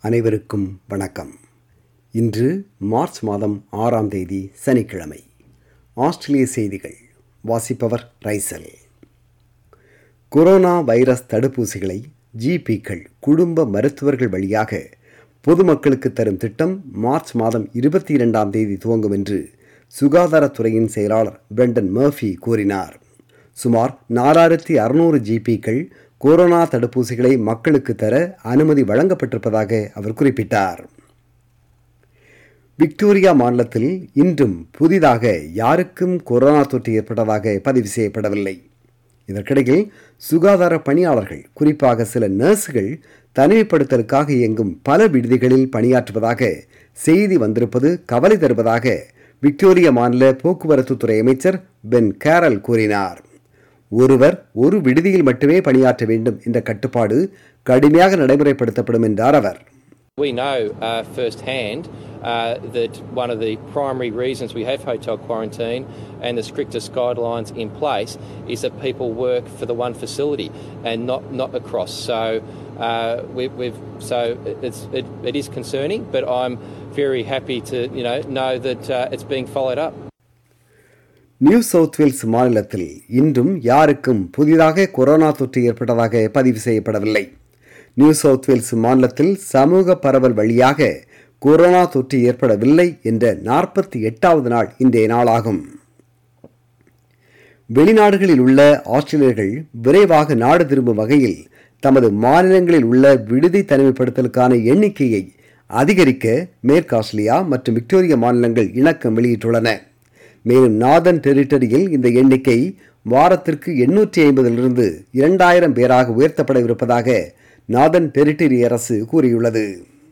அனைவருக்கும் வணக்கம் இன்று மார்ச் மாதம் ஆறாம் தேதி சனிக்கிழமை ஆஸ்திரேலிய செய்திகள் வாசிப்பவர் ரைசல் கொரோனா வைரஸ் தடுப்பூசிகளை ஜிபிக்கள் குடும்ப மருத்துவர்கள் வழியாக பொதுமக்களுக்கு தரும் திட்டம் மார்ச் மாதம் இருபத்தி இரண்டாம் தேதி துவங்கும் என்று சுகாதாரத்துறையின் செயலாளர் பிரண்டன் மர்ஃபி கூறினார் சுமார் நாலாயிரத்தி அறுநூறு ஜிபிக்கள் கொரோனா தடுப்பூசிகளை மக்களுக்கு தர அனுமதி வழங்கப்பட்டிருப்பதாக அவர் குறிப்பிட்டார் விக்டோரியா மாநிலத்தில் இன்றும் புதிதாக யாருக்கும் கொரோனா தொற்று ஏற்பட்டதாக பதிவு செய்யப்படவில்லை இதற்கிடையில் சுகாதார பணியாளர்கள் குறிப்பாக சில நர்ஸுகள் தனிமைப்படுத்தலுக்காக இயங்கும் பல விடுதிகளில் பணியாற்றுவதாக செய்தி வந்திருப்பது கவலை தருவதாக விக்டோரியா மாநில போக்குவரத்து துறை அமைச்சர் பென் கேரல் கூறினார் ஒருவர் ஒரு விடுதியில் மட்டுமே பணியாற்ற வேண்டும் என்ற கட்டுப்பாடு கடுமையாக நடைமுறைப்படுத்தப்படும் என்றார் அவர் We know uh, firsthand uh, that one of the primary reasons we have hotel quarantine and the strictest guidelines in place is that people work for the one facility and not, not across. So uh, we, we've so it's it, it is concerning, but I'm very happy to you know know that uh, it's being followed up. New South Wales மாநிலத்தில் இன்றும் யாருக்கும் புதிதாக corona தொற்று ஏற்பட்டதாக பதிவு செய்யப்படவில்லை new South Wales மாநிலத்தில் சமூக பரவல் வழியாக கொரோனா தொற்று ஏற்படவில்லை என்ற நாற்பத்தி எட்டாவது நாள் இன்றைய நாளாகும் வெளிநாடுகளில் உள்ள ஆஸ்திரேலியர்கள் விரைவாக நாடு திரும்பும் வகையில் தமது மாநிலங்களில் உள்ள விடுதி தனிமைப்படுத்தலுக்கான எண்ணிக்கையை அதிகரிக்க மேற்கு ஆஸ்திரேலியா மற்றும் விக்டோரியா மாநிலங்கள் இணக்கம் வெளியிட்டுள்ளன மேலும் நார்தன் டெரிட்டரியில் இந்த எண்ணிக்கை வாரத்திற்கு எண்ணூற்றி ஐம்பதிலிருந்து இரண்டாயிரம் பேராக உயர்த்தப்படவிருப்பதாக நார்தன் டெரிட்டரி அரசு கூறியுள்ளது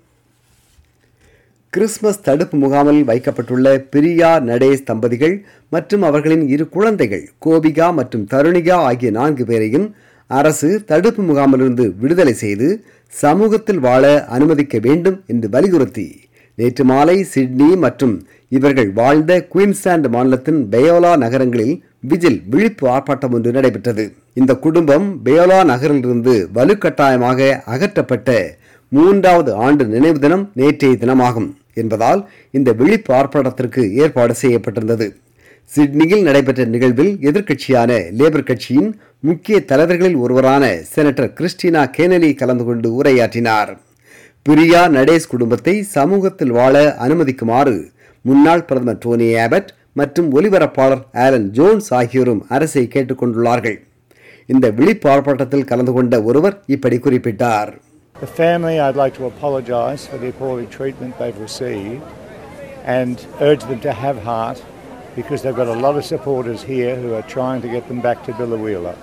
கிறிஸ்துமஸ் தடுப்பு முகாமில் வைக்கப்பட்டுள்ள பிரியா நடேஷ் தம்பதிகள் மற்றும் அவர்களின் இரு குழந்தைகள் கோபிகா மற்றும் தருணிகா ஆகிய நான்கு பேரையும் அரசு தடுப்பு முகாமிலிருந்து விடுதலை செய்து சமூகத்தில் வாழ அனுமதிக்க வேண்டும் என்று வலியுறுத்தி நேற்று மாலை சிட்னி மற்றும் இவர்கள் வாழ்ந்த குயின்ஸ்லாந்து மாநிலத்தின் பெயோலா நகரங்களில் விஜில் விழிப்பு ஆர்ப்பாட்டம் ஒன்று நடைபெற்றது இந்த குடும்பம் பெயோலா நகரிலிருந்து வலுக்கட்டாயமாக அகற்றப்பட்ட மூன்றாவது ஆண்டு நினைவு தினம் நேற்றைய தினமாகும் என்பதால் இந்த விழிப்பு ஆர்ப்பாட்டத்திற்கு ஏற்பாடு செய்யப்பட்டிருந்தது சிட்னியில் நடைபெற்ற நிகழ்வில் எதிர்க்கட்சியான லேபர் கட்சியின் முக்கிய தலைவர்களில் ஒருவரான செனட்டர் கிறிஸ்டினா கேனலி கலந்து கொண்டு உரையாற்றினார் பிரியா நடேஷ் குடும்பத்தை சமூகத்தில் வாழ அனுமதிக்குமாறு முன்னாள் பிரதமர் டோனி ஆபட் மற்றும் ஒலிபரப்பாளர் ஆலன் ஜோன்ஸ் ஆகியோரும் அரசை கேட்டுக்கொண்டுள்ளார்கள் இந்த விழிப்பு ஆர்ப்பாட்டத்தில் கலந்து கொண்ட ஒருவர் இப்படி குறிப்பிட்டார் The family, I'd like to apologise for the appalling treatment they've received and urge them to have heart because they've got a lot of supporters here who are trying to get them back to Billawheeler.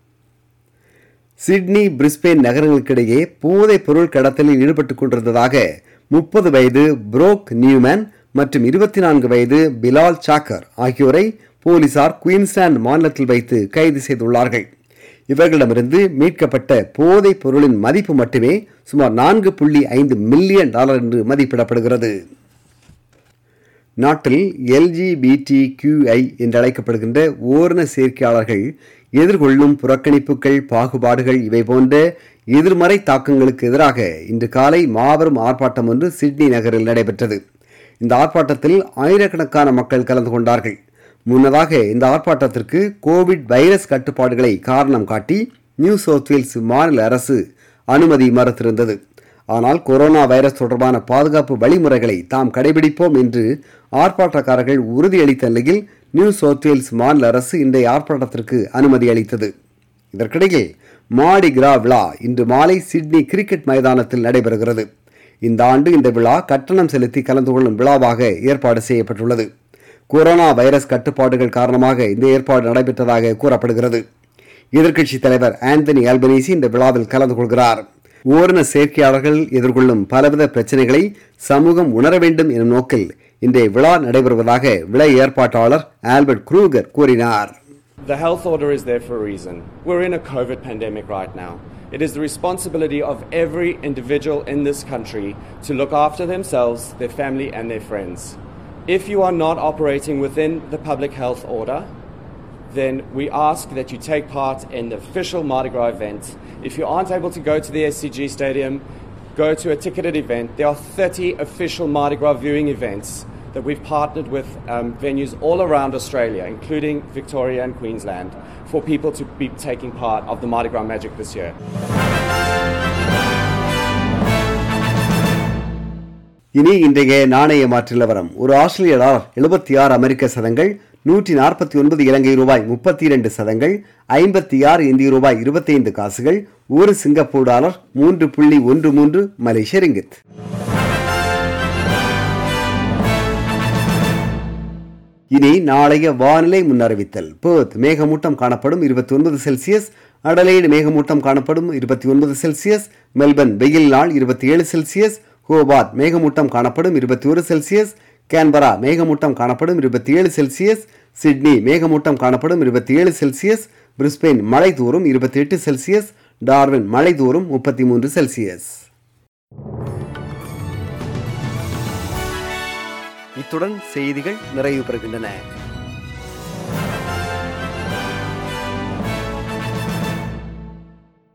Sydney Brisbane நகரங்களுக்கிடையே போதைப் பொருள் கடத்தலில் ஈடுபட்டுக் கொண்டிருந்ததாக முப்பது வயது புரோக் Newman மற்றும் இருபத்தி நான்கு வயது பிலால் சாக்கர் ஆகியோரை போலீசார் குயின்ஸ்லாந்து மாநிலத்தில் வைத்து கைது செய்துள்ளார்கள் இவர்களிடமிருந்து மீட்கப்பட்ட போதைப் பொருளின் மதிப்பு மட்டுமே சுமார் நான்கு புள்ளி ஐந்து மில்லியன் டாலர் என்று மதிப்பிடப்படுகிறது நாட்டில் எல்ஜிபிடி கியூஐ என்று அழைக்கப்படுகின்ற ஓரண சேர்க்கையாளர்கள் எதிர்கொள்ளும் புறக்கணிப்புகள் பாகுபாடுகள் இவை போன்ற எதிர்மறை தாக்கங்களுக்கு எதிராக இன்று காலை மாபெரும் ஆர்ப்பாட்டம் ஒன்று சிட்னி நகரில் நடைபெற்றது இந்த ஆர்ப்பாட்டத்தில் ஆயிரக்கணக்கான மக்கள் கலந்து கொண்டார்கள் முன்னதாக இந்த ஆர்ப்பாட்டத்திற்கு கோவிட் வைரஸ் கட்டுப்பாடுகளை காரணம் காட்டி நியூ சவுத் வேல்ஸ் மாநில அரசு அனுமதி மறுத்திருந்தது ஆனால் கொரோனா வைரஸ் தொடர்பான பாதுகாப்பு வழிமுறைகளை தாம் கடைபிடிப்போம் என்று ஆர்ப்பாட்டக்காரர்கள் உறுதியளித்த நிலையில் நியூ சவுத் வேல்ஸ் மாநில அரசு இன்றைய ஆர்ப்பாட்டத்திற்கு அனுமதி அளித்தது இதற்கிடையில் மாடி கிரா விழா இன்று மாலை சிட்னி கிரிக்கெட் மைதானத்தில் நடைபெறுகிறது இந்த ஆண்டு இந்த விழா கட்டணம் செலுத்தி கலந்து கொள்ளும் விழாவாக ஏற்பாடு செய்யப்பட்டுள்ளது கொரோனா வைரஸ் கட்டுப்பாடுகள் காரணமாக இந்த ஏற்பாடு நடைபெற்றதாக கூறப்படுகிறது எதிர்க்கட்சி தலைவர் ஆந்தனி ஆல்பனீசி இந்த விழாவில் கலந்து கொள்கிறார் ஓரின சேர்க்கையாளர்கள் எதிர்கொள்ளும் பலவித பிரச்சனைகளை சமூகம் உணர வேண்டும் எனும் நோக்கில் இன்றைய விழா நடைபெறுவதாக விழா ஏற்பாட்டாளர் ஆல்பர்ட் குரூகர் கூறினார் The health order is there for a reason. We're in a COVID pandemic right now. It is the responsibility of every individual in this country to look after themselves, their family, and their friends. If you are not operating within the public health order, then we ask that you take part in the official Mardi Gras event. If you aren't able to go to the SCG Stadium, go to a ticketed event. There are 30 official Mardi Gras viewing events that we've partnered with um, venues all around Australia, including Victoria and Queensland, for people to be taking part of the Mardi Gras Magic this year. இனி இன்றைய நாணய மாற்று நிலவரம் ஒரு ஆஸ்திரேலிய dollar எழுபத்தி ஆறு அமெரிக்க சதங்கள் நூற்றி நாற்பத்தி ஒன்பது இலங்கை ரூபாய் முப்பத்தி இரண்டு சதங்கள் ஐம்பத்தி ஆறு இந்திய ரூபாய் இருபத்தைந்து காசுகள் ஒரு சிங்கப்பூர் டாலர் மூன்று புள்ளி ஒன்று மூன்று மலேசிய ரிங்கித் இனி நாளைய வானிலை முன்னறிவித்தல் பேர்த் மேகமூட்டம் காணப்படும் இருபத்தி ஒன்பது செல்சியஸ் அடலைடு மேகமூட்டம் காணப்படும் இருபத்தி ஒன்பது செல்சியஸ் மெல்பர்ன் வெயில் நாள் இருபத்தி ஏழு செல்சியஸ் ஹோபார்ட் மேகமூட்டம் காணப்படும் இருபத்தி ஒரு செல்சியஸ் கேன்பரா மேகமூட்டம் காணப்படும் இருபத்தி ஏழு செல்சியஸ் சிட்னி மேகமூட்டம் காணப்படும் இருபத்தி ஏழு செல்சியஸ் பிரிஸ்பெயின் மழை தூரும் இருபத்தி எட்டு செல்சியஸ் டார்வின் மழை தூரும் முப்பத்தி மூன்று செல்சியஸ் இத்துடன் செய்திகள் நிறைவு பெறுகின்றன